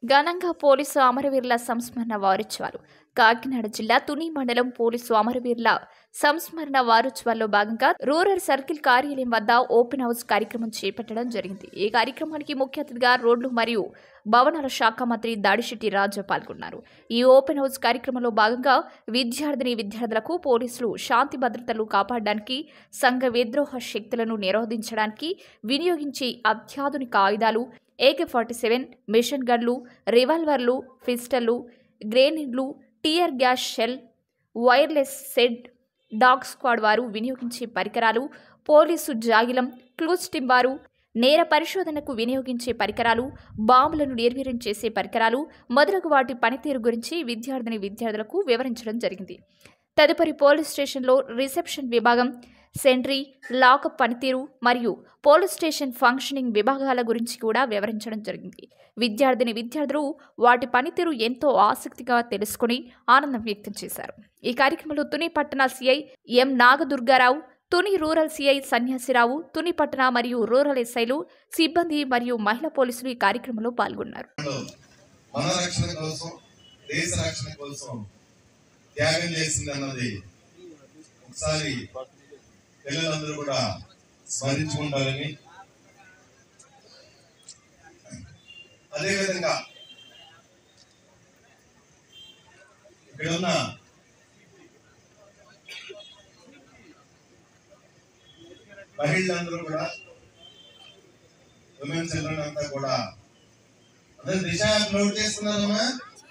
ఘనంగా పోలీసు అమరవీరుల సంస్మరణ వారోత్సవాలు కాకినాడ జిల్లా తుని మండలం పోలీసు అమరవీరుల సంస్మరణ వారోత్సవాల్లో భాగంగా రూరల్ సర్కిల్ కార్యాలయం వద్ద ఓపెన్ హౌస్ కార్యక్రమం చేపట్టడం జరిగింది ఈ కార్యక్రమానికి ముఖ్య అతిథిగా రోడ్లు మరియు భవనాల శాఖ మంత్రి దాడిశెట్టి రాజా పాల్గొన్నారు ఈ ఓపెన్ హౌస్ కార్యక్రమంలో భాగంగా విద్యార్థిని విద్యార్థులకు పోలీసులు శాంతి భద్రతలు కాపాడడానికి సంఘ విద్రోహ శక్తులను నిరోధించడానికి వినియోగించే అత్యాధునిక ఆయుధాలు ఏకే ఫార్టీ సెవెన్ మిషన్ గన్లు రివాల్వర్లు పిస్టళ్లు గ్రేనేడ్లు tear gas shell wireless set dog squad వారు వినియోగించే పరికరాలు పోలీసు జాగిలం క్లూజ్ టీం వారు నేర పరిశోధనకు వినియోగించే పరికరాలు బాంబులను నిర్వీర్యం చేసే పరికరాలు మొదలగు వాటి పనితీరు గురించి విద్యార్థిని విద్యార్థులకు వివరించడం జరిగింది తదుపరి పోలీస్ స్టేషన్లో రిసెప్షన్ విభాగం సెంట్రీ లాకప్ పనితీరు మరియు పోలీస్ స్టేషన్ ఫంక్షనింగ్ విభాగాల గురించి కూడా వివరించడం జరిగింది విద్యార్థిని విద్యార్థులు వాటి పనితీరు ఎంతో ఆసక్తిగా తెలుసుకుని ఆనందం వ్యక్తం చేశారు ఈ కార్యక్రమంలో తుని పట్టణ CI M Nagadurgarao Tuni rural CI Sanyasirao Tuni పట్టణ మరియు రూరల్ ఎస్ఐలు సిబ్బంది మరియు మహిళా పోలీసులు ఈ కార్యక్రమంలో పాల్గొన్నారు మన రక్షణ కోసం దేశ రక్షణ కోసం త్యాగం చేసింది అన్నది ఒకసారి పిల్లలందరూ కూడా స్మరించుకుంటారని అదేవిధంగా ఇక్కడ ఉన్న మహిళలందరూ కూడా ఉమెన్ చిల్డ్రన్ అంతా కూడా అందరూ దిశ నోట్ చేస్తున్నారమ్మా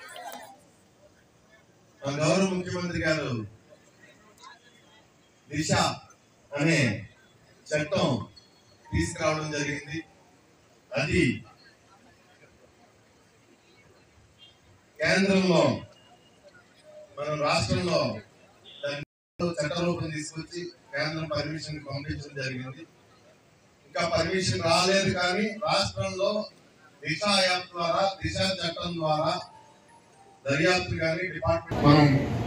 మా గౌరవ ముఖ్యమంత్రి గారు దిశ అనే చట్టం తీసుకురావడం జరిగింది అది కేంద్రంలో మనం రాష్ట్రంలో దాన్ని చట్ట రూపం తీసుకొచ్చి కేంద్రం పర్మిషన్ పంపించడం జరిగింది ఇంకా పర్మిషన్ రాలేదు కానీ రాష్ట్రంలో దిశ యాప్ ద్వారా దిశ చట్టం ద్వారా దర్యాప్తు కానీ డిపార్ట్మెంట్ మనం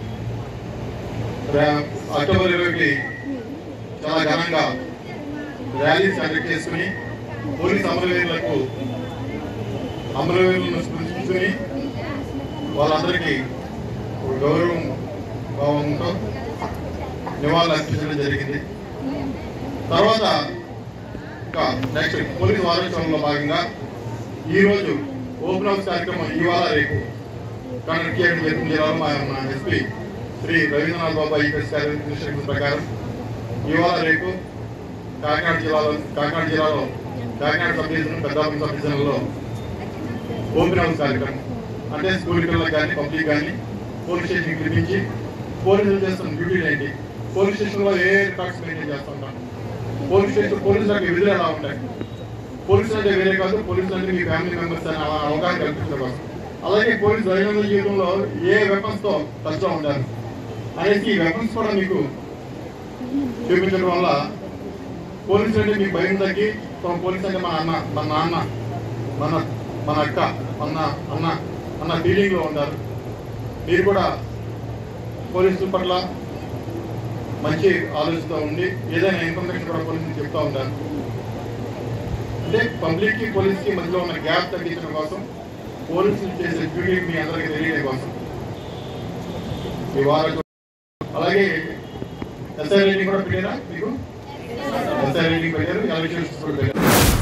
రా- అక్టోబర్ ఇరవైకి చాలా ఘనంగా ర్యాలీ కండక్ట్ చేసుకుని పోలీస్ అమరవీరులకు అమరవీరులను స్మరించుకుని వాళ్ళందరికీ ఒక గౌరవం భావంతో నివాళులు అర్పించడం జరిగింది తర్వాత ఇంకా నెక్స్ట్ పోలీస్ వారోత్సవంలో భాగంగా ఈరోజు ఓపెన్ హౌస్ కార్యక్రమం ఇవాళ రేపు కండక్ట్ చేయడం జరిగింది జిల్లాలో మా మా ఎస్పీ శ్రీ రవీంద్రనాథ్ బాబు ఐపీఎస్ గారి ఇన్స్ట్రక్షన్ ప్రకారం ఇవాళ రేపు కాకినాడ జిల్లాలో కాకినాడ జిల్లాలో Kakinada sub division Peddapuram sub డివిజన్లో ఓపెన్ హౌస్ కార్యక్రమం అంటే స్కూల్ పిల్లలకు కానీ పబ్లిక్ కానీ పోలీస్ స్టేషన్కి పిలిపించి పోలీసులు చేస్తున్న డ్యూటీలు ఏంటి పోలీస్ స్టేషన్లో ఏ రికార్డ్స్ మెయింటైన్ చేస్తుంటాం పోలీస్ స్టేషన్ పోలీసులకు విధులు ఎలా ఉంటాయి పోలీసులు అంటే వేరే కాదు పోలీసులు అంటే మీ ఫ్యామిలీ మెంబర్స్ అని అవ- అవగాహన కల్పించడం కోసం అలాగే పోలీసు దైనందిన జీవితంలో ఏ వెపన్స్ తో టచ్లో ఉంటారు అనేసి ఈ వెపన్స్ కూడా మీకు చూపించడం వల్ల పోలీసులు అంటే మీకు భయం తగ్గి తమ పోలీసు అంటే మన అన్న మన నాన్న మన మన అక్క మన అన్న అన్న ఫీలింగ్ లో ఉంటారు మీరు కూడా పోలీసుల పట్ల మంచి ఆలోచనతో ఉండి ఏదైనా ఇన్ఫర్మేషన్ కూడా పోలీసులు చెప్తా ఉంటారు అంటే పబ్లిక్ కి పోలీస్ కి మధ్యలో ఉన్న గ్యాప్ తగ్గించడం కోసం పోలీసులు చేసే డ్యూటీ మీ అందరికీ తెలియడం కోసం ఈ వారం అలాగే ఎస్ఐ రేటింగ్ కూడా పెట్టారా మీకు ఎస్ఐ రేటింగ్ పెట్టారు ఎలక్షన్స్ కూడా పెట్టారు